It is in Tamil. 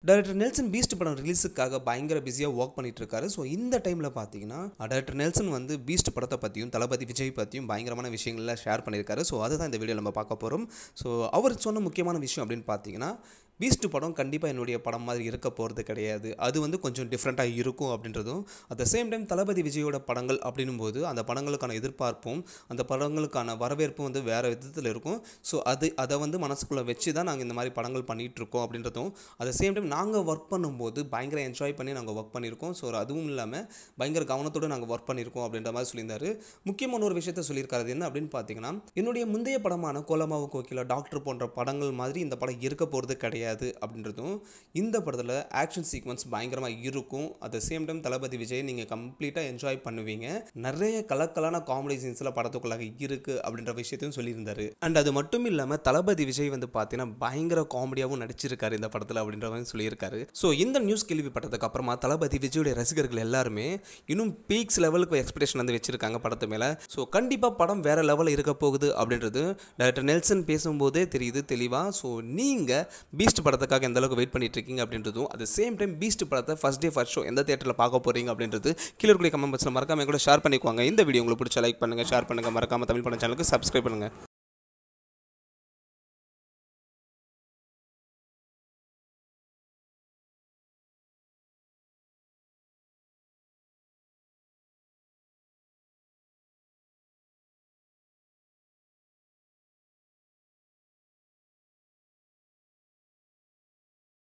டைரக்டர் நெல்சன் பீஸ்ட் படம் ரிலீஸுக்காக பயங்கர பிஸியாக ஒர்க் பண்ணிட்டு இருக்காரு ஸோ இந்த டைமில் பார்த்தீங்கன்னா டைரக்டர் நெல்சன் வந்து பீஸ்ட் படத்தை பற்றியும் தளபதி விஜய் பற்றியும் பயங்கரமான விஷயங்களை ஷேர் பண்ணியிருக்காரு ஸோ அதுதான் இந்த வீடியோ நம்ம பார்க்க போகிறோம் ஸோ அவர் சொன்ன முக்கியமான விஷயம் அப்படின்னு பார்த்தீங்கன்னா பீஸ்ட் படம் கண்டிப்பாக என்னுடைய படம் மாதிரி இருக்க போகிறது கிடையாது அது வந்து கொஞ்சம் டிஃப்ரெண்ட்டாக இருக்கும் அப்படின்றதும் at the same time Thalapathy விஜயோட படங்கள் அப்படின்னும் போது அந்த படங்களுக்கான எதிர்பார்ப்பும் அந்த படங்களுக்கான வரவேற்பும் வந்து வேறு விதத்தில் இருக்கும் ஸோ அது அதை வந்து மனசுக்குள்ளே வச்சு தான் நாங்கள் இந்த மாதிரி படங்கள் பண்ணிகிட்டு இருக்கோம் அப்படின்றதும் அட் த சேம் டைம் நாங்கள் ஒர்க் பண்ணும்போது பயங்கர என்ஜாய் பண்ணி நாங்கள் ஒர்க் பண்ணியிருக்கோம் ஸோ அதுவும் இல்லாமல் பயங்கர கவனத்தோடு நாங்கள் ஒர்க் பண்ணியிருக்கோம் அப்படின்ற மாதிரி சொல்லியிருந்தாரு முக்கியமான ஒரு விஷயத்த சொல்லியிருக்காரு அது என்ன அப்படின்னு பார்த்தீங்கன்னா என்னுடைய முந்தைய படமான கோலமாவு கோகிலா டாக்டர் போன்ற படங்கள் மாதிரி இந்த படம் இருக்க போகிறது கிடையாது அப்படின்றதும் இந்த படத்தில் ஆக்ஷன் சீக்வன்ஸ் பயங்கரமாக இருக்கும் at the same time Thalapathy Vijay நீங்கள் கம்ப்ளீட்டாக என்ஜாய் பண்ணுவீங்க நிறைய கலக்கலான காமெடி சீன்ஸில் படத்துக்குள்ளாக இருக்குது அப்படின்ற விஷயத்தையும் சொல்லியிருந்தாரு அண்ட் அது மட்டும் இல்லாமல் தளபதி விஜய் வந்து பார்த்தீங்கன்னா பயங்கர காமெடியாகவும் நடிச்சிருக்காரு இந்த படத்தில் அப்படின்ற மாதிரி சொல்லியிருக்காரு ஸோ இந்த நியூஸ் கேள்விப்பட்டதுக்கு அப்புறமா தளபதி விஜயோட ரசிகர்கள் எல்லாருமே இன்னும் பீக்ஸ் லெவலுக்கு எக்ஸ்பெக்டேஷன் வந்து வச்சிருக்காங்க படத்து மேலே ஸோ கண்டிப்பாக படம் வேற லெவலில் இருக்க போகுது அப்படின்றது டைரக்டர் நெல்சன் பேசும்போதே தெரியுது தெளிவாக ஸோ நீங்கள் பீஸ்ட் படத்துக்காக எந்த அளவுக்கு வெயிட் பண்ணிட்டு இருக்கீங்க அப்படின்றதும் அட் சேம் டைம் பீஸ்ட் படத்தை ஃபர்ஸ்ட் டே ஃபர்ஸ்ட் ஷோ எந்த தேட்டரில் பார்க்க போறீங்க அப்படின்றது கீழே இருக்கிற கமெண்ட் பாக்ஸில் மறக்காம கூட ஷேர் பண்ணிக்குவாங்க இந்த வீடியோ உங்களுக்கு பிடிச்ச லைக் பண்ணுங்கள் ஷேர் பண்ணுங்கள் மறக்காம தமிழ் படம் சேனலுக்கு சப்ஸ்கிரைப் பண்ணுங்கள்